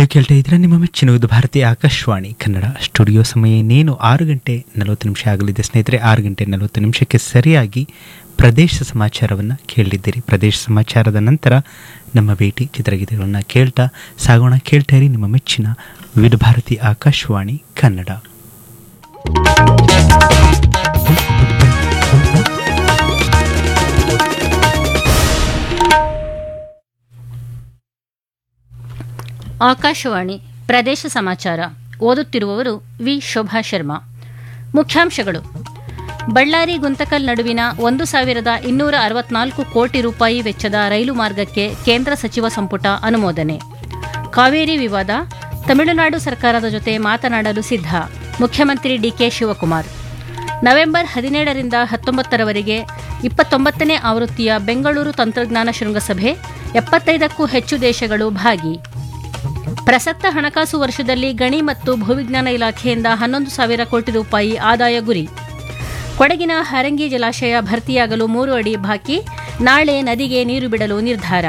ನೀವು ಕೇಳ್ತಾ ಇದ್ದೀರಾ ನಿಮ್ಮ ಮೆಚ್ಚಿನ ಇದು ಭಾರತೀಯ ಆಕಾಶವಾಣಿ ಕನ್ನಡ ಸ್ಟುಡಿಯೋ ಸಮಯ ಇನ್ನೇನು ಆರು ಗಂಟೆ ನಲವತ್ತು ನಿಮಿಷ ಆಗಲಿದೆ ಸ್ನೇಹಿತರೆ ಆರು ಗಂಟೆ ನಲವತ್ತು ನಿಮಿಷಕ್ಕೆ ಸರಿಯಾಗಿ ಪ್ರದೇಶ ಸಮಾಚಾರವನ್ನು ಕೇಳಿದ್ದೀರಿ ಪ್ರದೇಶ ಸಮಾಚಾರದ ನಂತರ ನಮ್ಮ ಭೇಟಿ ಚಿತ್ರಗೀತೆಗಳನ್ನು ಕೇಳ್ತಾ ಸಾಗೋಣ ಕೇಳ್ತಾ ಇರಿ ನಿಮ್ಮ ಮೆಚ್ಚಿನ ವಿವಿಧ ಭಾರತಿ ಆಕಾಶವಾಣಿ ಕನ್ನಡ ಆಕಾಶವಾಣಿ ಪ್ರದೇಶ ಸಮಾಚಾರ ಓದುತ್ತಿರುವವರು ವಿ ಶೋಭಾ ಶರ್ಮಾ ಮುಖ್ಯಾಂಶಗಳು ಬಳ್ಳಾರಿ ಗುಂತಕಲ್ ನಡುವಿನ ಒಂದು ಸಾವಿರದ ಇನ್ನೂರ ಅರವತ್ನಾಲ್ಕು ಕೋಟಿ ರೂಪಾಯಿ ವೆಚ್ಚದ ರೈಲು ಮಾರ್ಗಕ್ಕೆ ಕೇಂದ್ರ ಸಚಿವ ಸಂಪುಟ ಅನುಮೋದನೆ ಕಾವೇರಿ ವಿವಾದ ತಮಿಳುನಾಡು ಸರ್ಕಾರದ ಜೊತೆ ಮಾತನಾಡಲು ಸಿದ್ಧ ಮುಖ್ಯಮಂತ್ರಿ ಡಿಕೆ ಶಿವಕುಮಾರ್ ನವೆಂಬರ್ ಹದಿನೇಳರಿಂದ ಹತ್ತೊಂಬತ್ತರವರೆಗೆ ಇಪ್ಪತ್ತೊಂಬತ್ತನೇ ಆವೃತ್ತಿಯ ಬೆಂಗಳೂರು ತಂತ್ರಜ್ಞಾನ ಶೃಂಗಸಭೆ ಎಪ್ಪತ್ತೈದಕ್ಕೂ ಹೆಚ್ಚು ದೇಶಗಳು ಭಾಗಿ ಪ್ರಸಕ್ತ ಹಣಕಾಸು ವರ್ಷದಲ್ಲಿ ಗಣಿ ಮತ್ತು ಭೂವಿಜ್ಞಾನ ಇಲಾಖೆಯಿಂದ ಹನ್ನೊಂದು ಸಾವಿರ ಕೋಟಿ ರೂಪಾಯಿ ಆದಾಯ ಗುರಿ ಕೊಡಗಿನ ಹಾರಂಗಿ ಜಲಾಶಯ ಭರ್ತಿಯಾಗಲು ಮೂರು ಅಡಿ ಬಾಕಿ ನಾಳೆ ನದಿಗೆ ನೀರು ಬಿಡಲು ನಿರ್ಧಾರ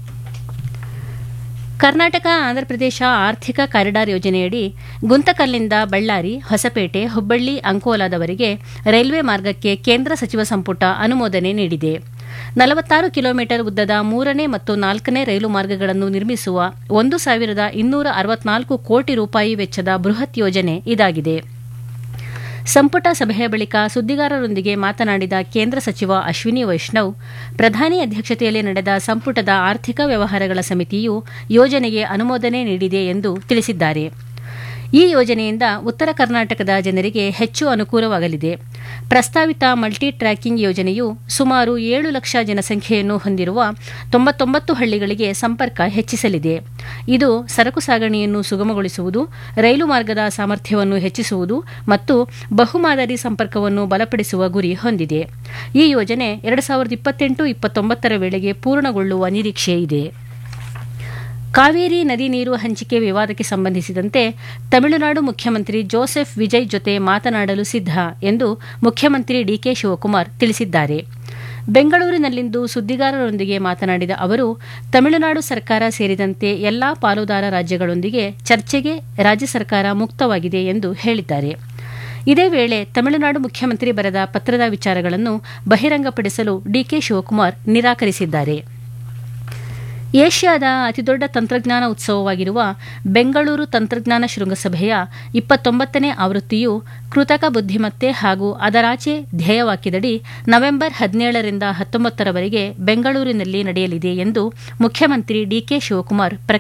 ಕರ್ನಾಟಕ ಆಂಧ್ರಪ್ರದೇಶ ಆರ್ಥಿಕ ಕಾರಿಡಾರ್ ಯೋಜನೆಯಡಿ ಗುಂತಕಲ್ನಿಂದ ಬಳ್ಳಾರಿ ಹೊಸಪೇಟೆ ಹುಬ್ಬಳ್ಳಿ ಅಂಕೋಲಾದವರೆಗೆ ರೈಲ್ವೆ ಮಾರ್ಗಕ್ಕೆ ಕೇಂದ್ರ ಸಚಿವ ಸಂಪುಟ ಅನುಮೋದನೆ ನೀಡಿದೆ ನಲವತ್ತಾರು ಕಿಲೋಮೀಟರ್ ಉದ್ದದ ಮೂರನೇ ಮತ್ತು ನಾಲ್ಕನೇ ರೈಲು ಮಾರ್ಗಗಳನ್ನು ನಿರ್ಮಿಸುವ ಒಂದು ಸಾವಿರದ ಇನ್ನೂರ ಅರವತ್ನಾಲ್ಕು ಕೋಟಿ ರೂಪಾಯಿ ವೆಚ್ಚದ ಬೃಹತ್ ಯೋಜನೆ ಇದಾಗಿದೆ ಸಂಪುಟ ಸಭೆಯ ಬಳಿಕ ಸುದ್ದಿಗಾರರೊಂದಿಗೆ ಮಾತನಾಡಿದ ಕೇಂದ್ರ ಸಚಿವ ಅಶ್ವಿನಿ ವೈಷ್ಣವ್ ಪ್ರಧಾನಿ ಅಧ್ಯಕ್ಷತೆಯಲ್ಲಿ ನಡೆದ ಸಂಪುಟದ ಆರ್ಥಿಕ ವ್ಯವಹಾರಗಳ ಸಮಿತಿಯು ಯೋಜನೆಗೆ ಅನುಮೋದನೆ ನೀಡಿದೆ ಎಂದು ತಿಳಿಸಿದ್ದಾರೆ ಈ ಯೋಜನೆಯಿಂದ ಉತ್ತರ ಕರ್ನಾಟಕದ ಜನರಿಗೆ ಹೆಚ್ಚು ಅನುಕೂಲವಾಗಲಿದೆ ಪ್ರಸ್ತಾವಿತ ಮಲ್ಟಿ ಟ್ರ್ಯಾಕಿಂಗ್ ಯೋಜನೆಯು ಸುಮಾರು ಏಳು ಲಕ್ಷ ಜನಸಂಖ್ಯೆಯನ್ನು ಹೊಂದಿರುವ ತೊಂಬತ್ತೊಂಬತ್ತು ಹಳ್ಳಿಗಳಿಗೆ ಸಂಪರ್ಕ ಹೆಚ್ಚಿಸಲಿದೆ ಇದು ಸರಕು ಸಾಗಣೆಯನ್ನು ಸುಗಮಗೊಳಿಸುವುದು ರೈಲು ಮಾರ್ಗದ ಸಾಮರ್ಥ್ಯವನ್ನು ಹೆಚ್ಚಿಸುವುದು ಮತ್ತು ಬಹುಮಾದರಿ ಸಂಪರ್ಕವನ್ನು ಬಲಪಡಿಸುವ ಗುರಿ ಹೊಂದಿದೆ ಈ ಯೋಜನೆ ಎರಡು ಸಾವಿರದ ಇಪ್ಪತ್ತೆಂಟು ಇಪ್ಪತ್ತೊಂಬತ್ತರ ವೇಳೆಗೆ ಪೂರ್ಣಗೊಳ್ಳುವ ನಿರೀಕ್ಷೆ ಇದೆ ಕಾವೇರಿ ನದಿ ನೀರು ಹಂಚಿಕೆ ವಿವಾದಕ್ಕೆ ಸಂಬಂಧಿಸಿದಂತೆ ತಮಿಳುನಾಡು ಮುಖ್ಯಮಂತ್ರಿ ಜೋಸೆಫ್ ವಿಜಯ್ ಜೊತೆ ಮಾತನಾಡಲು ಸಿದ್ಧ ಎಂದು ಮುಖ್ಯಮಂತ್ರಿ ಡಿಕೆ ಶಿವಕುಮಾರ್ ತಿಳಿಸಿದ್ದಾರೆ ಬೆಂಗಳೂರಿನಲ್ಲಿಂದು ಸುದ್ದಿಗಾರರೊಂದಿಗೆ ಮಾತನಾಡಿದ ಅವರು ತಮಿಳುನಾಡು ಸರ್ಕಾರ ಸೇರಿದಂತೆ ಎಲ್ಲಾ ಪಾಲುದಾರ ರಾಜ್ಯಗಳೊಂದಿಗೆ ಚರ್ಚೆಗೆ ರಾಜ್ಯ ಸರ್ಕಾರ ಮುಕ್ತವಾಗಿದೆ ಎಂದು ಹೇಳಿದ್ದಾರೆ ಇದೇ ವೇಳೆ ತಮಿಳುನಾಡು ಮುಖ್ಯಮಂತ್ರಿ ಬರೆದ ಪತ್ರದ ವಿಚಾರಗಳನ್ನು ಬಹಿರಂಗಪಡಿಸಲು ಡಿಕೆ ಶಿವಕುಮಾರ್ ನಿರಾಕರಿಸಿದ್ದಾರೆ ಏಷ್ಯಾದ ಅತಿದೊಡ್ಡ ತಂತ್ರಜ್ಞಾನ ಉತ್ಸವವಾಗಿರುವ ಬೆಂಗಳೂರು ತಂತ್ರಜ್ಞಾನ ಶೃಂಗಸಭೆಯ ಇಪ್ಪತ್ತೊಂಬತ್ತನೇ ಆವೃತ್ತಿಯು ಕೃತಕ ಬುದ್ಧಿಮತ್ತೆ ಹಾಗೂ ಅದರಾಚೆ ಧ್ಯೇಯವಾಕ್ಯದಡಿ ನವೆಂಬರ್ ಹದಿನೇಳರಿಂದ ಹತ್ತೊಂಬತ್ತರವರೆಗೆ ಬೆಂಗಳೂರಿನಲ್ಲಿ ನಡೆಯಲಿದೆ ಎಂದು ಮುಖ್ಯಮಂತ್ರಿ ಡಿಕೆ ಶಿವಕುಮಾರ್